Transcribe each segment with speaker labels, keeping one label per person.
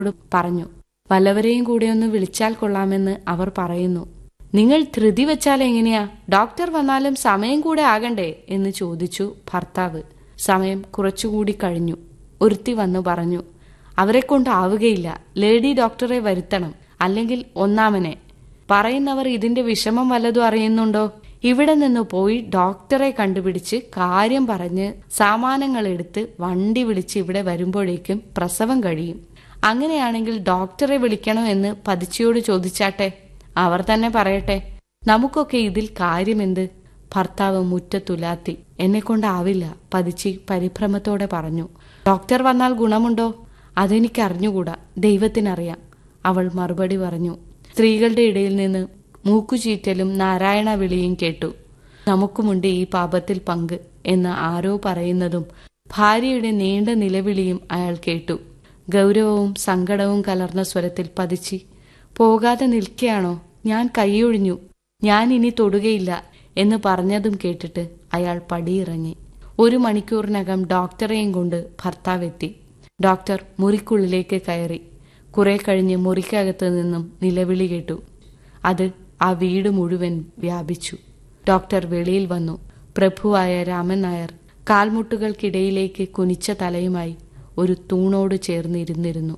Speaker 1: ോട് പറഞ്ഞു വല്ലവരെയും കൂടെ ഒന്ന് വിളിച്ചാൽ കൊള്ളാമെന്ന് അവർ പറയുന്നു നിങ്ങൾ ധൃതി വെച്ചാൽ എങ്ങനെയാ ഡോക്ടർ വന്നാലും സമയം കൂടെ ആകണ്ടേ എന്ന് ചോദിച്ചു ഭർത്താവ് സമയം കുറച്ചുകൂടി കഴിഞ്ഞു ഒരുത്തി വന്നു പറഞ്ഞു അവരെ കൊണ്ടാവുകയില്ല ലേഡി ഡോക്ടറെ വരുത്തണം അല്ലെങ്കിൽ ഒന്നാമനെ പറയുന്നവർ ഇതിന്റെ വിഷമം വല്ലതും അറിയുന്നുണ്ടോ ഇവിടെ നിന്ന് പോയി ഡോക്ടറെ കണ്ടുപിടിച്ച് കാര്യം പറഞ്ഞ് സാമാനങ്ങൾ എടുത്ത് വണ്ടി വിളിച്ച് ഇവിടെ വരുമ്പോഴേക്കും പ്രസവം കഴിയും അങ്ങനെയാണെങ്കിൽ ഡോക്ടറെ വിളിക്കണോ എന്ന് പതിച്ചയോട് ചോദിച്ചാട്ടെ അവർ തന്നെ പറയട്ടെ നമുക്കൊക്കെ ഇതിൽ കാര്യമെന്ത് ഭർത്താവ് മുറ്റത്തുലാത്തി എന്നെ കൊണ്ടാവില്ല പതിച്ചി പരിഭ്രമത്തോടെ പറഞ്ഞു ഡോക്ടർ വന്നാൽ ഗുണമുണ്ടോ അതെനിക്കറിഞ്ഞുകൂടാ ദൈവത്തിനറിയാം അവൾ മറുപടി പറഞ്ഞു സ്ത്രീകളുടെ ഇടയിൽ നിന്ന് മൂക്കുചീറ്റലും നാരായണ വിളിയും കേട്ടു നമുക്കുമുണ്ട് ഈ പാപത്തിൽ പങ്ക് എന്ന് ആരോ പറയുന്നതും ഭാര്യയുടെ നീണ്ട നിലവിളിയും അയാൾ കേട്ടു ഗൗരവവും സങ്കടവും കലർന്ന സ്വരത്തിൽ പതിച്ച് പോകാതെ നിൽക്കുകയാണോ ഞാൻ കൈയൊഴിഞ്ഞു ഞാൻ ഇനി തൊടുകയില്ല എന്ന് പറഞ്ഞതും കേട്ടിട്ട് അയാൾ പടിയിറങ്ങി ഒരു മണിക്കൂറിനകം ഡോക്ടറെയും കൊണ്ട് ഭർത്താവെത്തി ഡോക്ടർ മുറിക്കുള്ളിലേക്ക് കയറി കുറെ കഴിഞ്ഞ് മുറിക്കകത്ത് നിന്നും നിലവിളി കേട്ടു അത് ആ വീട് മുഴുവൻ വ്യാപിച്ചു ഡോക്ടർ വെളിയിൽ വന്നു പ്രഭുവായ രാമൻ നായർ കാൽമുട്ടുകൾക്കിടയിലേക്ക് കുനിച്ച തലയുമായി ഒരു തൂണോട് ചേർന്നിരുന്നിരുന്നു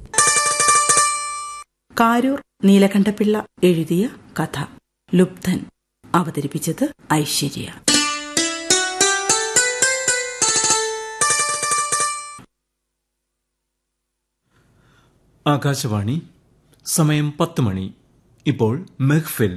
Speaker 2: കാരൂർ നീലകണ്ഠപിള്ള എഴുതിയ കഥ ലുബ്ധൻ അവതരിപ്പിച്ചത് ഐശ്വര്യ
Speaker 3: ആകാശവാണി സമയം പത്ത് മണി ഇപ്പോൾ മെഹ്ഫിൽ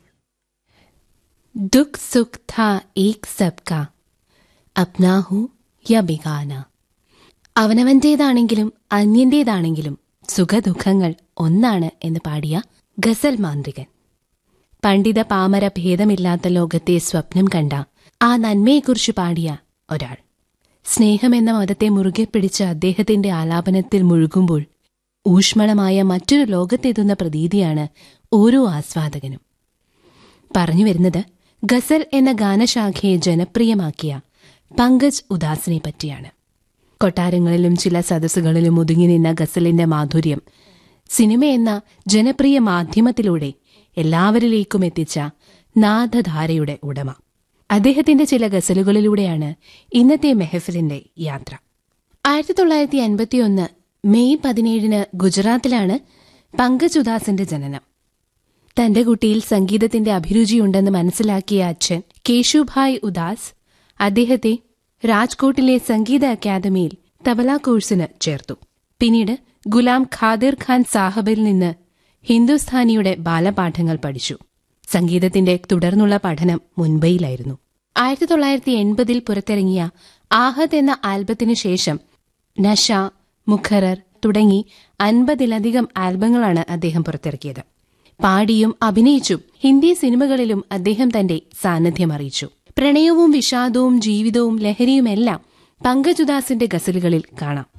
Speaker 4: दुख सुख था एक सबका അപ്നാ ഹു യ ബിഗാന അവനവന്റേതാണെങ്കിലും അന്യന്റേതാണെങ്കിലും സുഖദുഃഖങ്ങൾ ഒന്നാണ് എന്ന് പാടിയ ഗസൽ മാന്ത്രികൻ പണ്ഡിത പാമര ഭേദമില്ലാത്ത ലോകത്തെ സ്വപ്നം കണ്ട ആ നന്മയെക്കുറിച്ച് പാടിയ ഒരാൾ സ്നേഹമെന്ന മതത്തെ മുറുകെ പിടിച്ച അദ്ദേഹത്തിന്റെ ആലാപനത്തിൽ മുഴുകുമ്പോൾ ഊഷ്മളമായ മറ്റൊരു ലോകത്തെത്തുന്ന പ്രതീതിയാണ് ഓരോ ആസ്വാദകനും പറഞ്ഞു വരുന്നത് ഗസൽ എന്ന ഗാനശാഖയെ ജനപ്രിയമാക്കിയ പങ്കജ് ഉദാസിനെ പറ്റിയാണ് കൊട്ടാരങ്ങളിലും ചില സദസ്സുകളിലും ഒതുങ്ങി നിന്ന ഗസലിന്റെ മാധുര്യം സിനിമ എന്ന ജനപ്രിയ മാധ്യമത്തിലൂടെ എല്ലാവരിലേക്കും എത്തിച്ച നാദധാരയുടെ ഉടമ അദ്ദേഹത്തിന്റെ ചില ഗസലുകളിലൂടെയാണ് ഇന്നത്തെ മെഹഫിലിന്റെ യാത്ര ആയിരത്തി തൊള്ളായിരത്തി അൻപത്തിയൊന്ന് മെയ് പതിനേഴിന് ഗുജറാത്തിലാണ് പങ്കജ് ഉദാസിന്റെ ജനനം തന്റെ കുട്ടിയിൽ സംഗീതത്തിന്റെ അഭിരുചിയുണ്ടെന്ന് മനസ്സിലാക്കിയ അച്ഛൻ കേശുഭായ് ഉദാസ് അദ്ദേഹത്തെ രാജ്കോട്ടിലെ സംഗീത അക്കാദമിയിൽ തബല കോഴ്സിന് ചേർത്തു പിന്നീട് ഗുലാം ഖാദിർ ഖാൻ സാഹബിൽ നിന്ന് ഹിന്ദുസ്ഥാനിയുടെ ബാലപാഠങ്ങൾ പഠിച്ചു സംഗീതത്തിന്റെ തുടർന്നുള്ള പഠനം മുംബൈയിലായിരുന്നു ആയിരത്തി തൊള്ളായിരത്തി എൺപതിൽ പുറത്തിറങ്ങിയ ആഹത് എന്ന ആൽബത്തിനു ശേഷം നഷ മുഖറർ തുടങ്ങി അൻപതിലധികം ആൽബങ്ങളാണ് അദ്ദേഹം പുറത്തിറക്കിയത് പാടിയും അഭിനയിച്ചും ഹിന്ദി സിനിമകളിലും അദ്ദേഹം തന്റെ സാന്നിധ്യം അറിയിച്ചു പ്രണയവും വിഷാദവും ജീവിതവും ലഹരിയുമെല്ലാം പങ്കജുദാസിന്റെ ഗസലുകളിൽ കാണാം